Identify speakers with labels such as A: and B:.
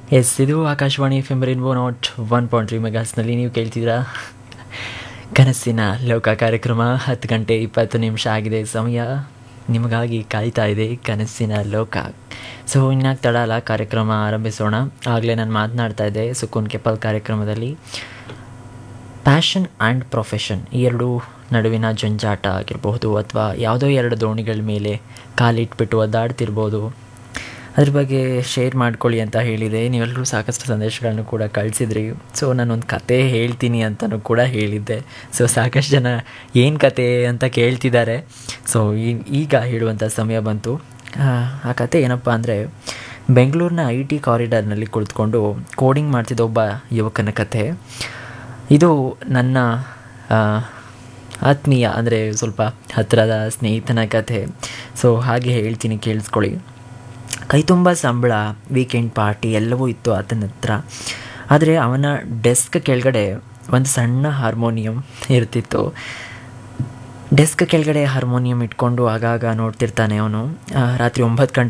A: S ಇದು Akashvani F M rainbow naught one point three ಮೆಗಾಸ್ನಲ್ಲಿ ನೀವು ಕೇಳ್ತಿದ್ದೀರಾ ಕನಸಿನ ಲೋಕ ಕಾರ್ಯಕ್ರಮ ಹತ್ತು ಗಂಟೆ ಇಪ್ಪತ್ತು ನಿಮಿಷ ಆಗಿದೆ ಸಮಯ ನಿಮಗಾಗಿ ಕಾಯ್ತಾ ಇದೆ ಕನಸಿನ ಲೋಕ ಸೊ ಇನ್ಯಾಕೆ ತಡ ಅಲ್ಲ ಕಾರ್ಯಕ್ರಮ ಆರಂಭಿಸೋಣ ಆಗಲೇ ನಾನು ಮಾತನಾಡ್ತಾ ಇದ್ದೆ ಸುಕೂನ್ ಕೆಪಲ್ ಕಾರ್ಯಕ್ರಮದಲ್ಲಿ ಪ್ಯಾಷನ್ ಆ್ಯಂಡ್ ಪ್ರೊಫೆಷನ್ ಈ ಎರಡು ನಡುವಿನ ಜಂಜಾಟ ಆಗಿರಬಹುದು ಅಥವಾ ಯಾವುದೋ ಎರಡು ದೋಣಿಗಳ ಮೇಲೆ ಕಾಲಿಟ್ಬಿಟ್ಟು ಒದ್ದಾಡ್ತಿರ್ಬೋದು ಅದ್ರ ಬಗ್ಗೆ ಶೇರ್ ಮಾಡ್ಕೊಳ್ಳಿ ಅಂತ ಹೇಳಿದೆ ನೀವೆಲ್ಲರೂ ಸಾಕಷ್ಟು ಸಂದೇಶಗಳನ್ನು ಕೂಡ ಕಳಿಸಿದ್ರಿ ಸೊ ನಾನೊಂದು ಕತೆ ಹೇಳ್ತೀನಿ ಅಂತಲೂ ಕೂಡ ಹೇಳಿದ್ದೆ ಸೊ ಸಾಕಷ್ಟು ಜನ ಏನು ಕತೆ ಅಂತ ಕೇಳ್ತಿದ್ದಾರೆ ಸೊ ಈಗ ಹೇಳುವಂಥ ಸಮಯ ಬಂತು ಆ ಕತೆ ಏನಪ್ಪ ಅಂದರೆ ಬೆಂಗಳೂರಿನ ಐ ಟಿ ಕಾರಿಡಾರ್ನಲ್ಲಿ ಕುಳಿತುಕೊಂಡು ಕೋಡಿಂಗ್ ಮಾಡ್ತಿದ್ದ ಒಬ್ಬ ಯುವಕನ ಕತೆ ಇದು ನನ್ನ ಆತ್ಮೀಯ ಅಂದರೆ ಸ್ವಲ್ಪ ಹತ್ತಿರದ ಸ್ನೇಹಿತನ ಕಥೆ ಸೊ ಹಾಗೆ ಹೇಳ್ತೀನಿ ಕೇಳಿಸ್ಕೊಳ್ಳಿ ಕೈ ತುಂಬ ಸಂಬಳ ವೀಕೆಂಡ್ ಪಾರ್ಟಿ ಎಲ್ಲವೂ ಇತ್ತು ಆತನ ಹತ್ರ ಆದರೆ ಅವನ ಡೆಸ್ಕ್ ಕೆಳಗಡೆ ಒಂದು ಸಣ್ಣ ಹಾರ್ಮೋನಿಯಂ ಇರ್ತಿತ್ತು ಡೆಸ್ಕ್ ಕೆಳಗಡೆ ಹಾರ್ಮೋನಿಯಂ ಇಟ್ಕೊಂಡು ಆಗಾಗ ನೋಡ್ತಿರ್ತಾನೆ ಅವನು ರಾತ್ರಿ ಒಂಬತ್ತು ಗಂಟೆ